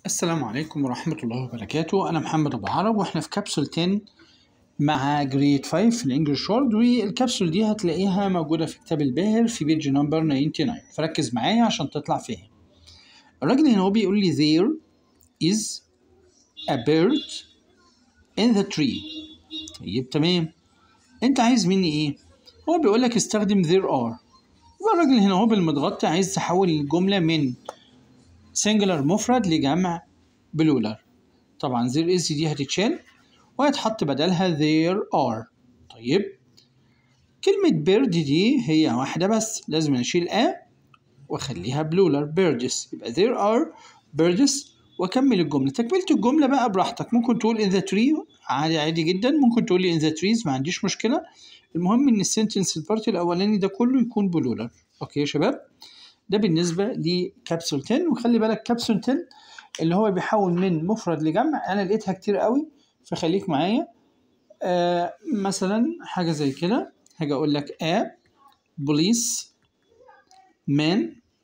السلام عليكم ورحمة الله وبركاته أنا محمد أبو عرب وإحنا في كبسول 10 مع جريد 5 في الإنجليش وورد والكبسول دي هتلاقيها موجودة في كتاب الباهر في بيج نمبر 99 فركز معايا عشان تطلع فاهم الراجل هنا هو بيقول لي there is a bird in the tree طيب تمام أنت عايز مني إيه؟ هو بيقول لك استخدم there are والراجل هنا هو بالمتغطي عايز تحول الجملة من سنجلر مفرد لجمع بلولر طبعا there is دي هتتشال وهيتحط بدلها there are طيب كلمة bird دي هي واحدة بس لازم نشيل a واخليها بلولر birds يبقى there are birds واكمل الجملة تكملة الجملة بقى براحتك ممكن تقول in the tree عادي عادي جدا ممكن تقول لي in the trees ما عنديش مشكلة المهم ان السنتنس البارت الاولاني ده كله يكون بلولر اوكي يا شباب ده بالنسبة لكبسول 10 وخلي بالك كبسول 10 اللي هو بيحول من مفرد لجمع أنا لقيتها كتير قوي فخليك معايا آه مثلا حاجة زي كده هاجي أقول لك a police man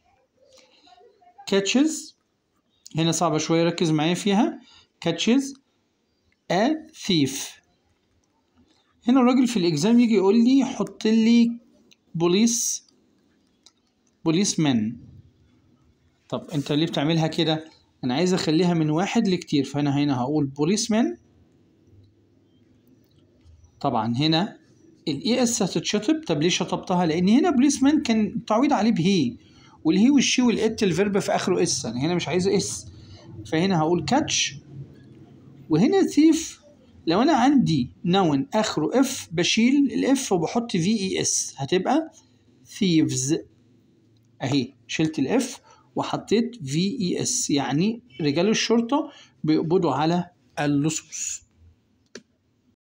catches هنا صعبة شوية ركز معايا فيها catches a thief هنا الراجل في الإكزام يجي يقول لي حط لي بوليس بوليسمان طب انت ليه بتعملها كده انا عايز اخليها من واحد لكتير فانا هنا هقول بوليسمان طبعا هنا الاي اس هتتشطب طب ليه شطبتها لان هنا بوليسمان كان تعويض عليه بهي والهي والشي والات الفيرب في اخره اس انا هنا مش عايزه اس فهنا هقول كاتش وهنا ثيف لو انا عندي نون اخره اف بشيل الاف وبحط في اي اس هتبقى thieves اهي شلت الاف وحطيت في اي اس يعني رجال الشرطه بيقبضوا على اللصوص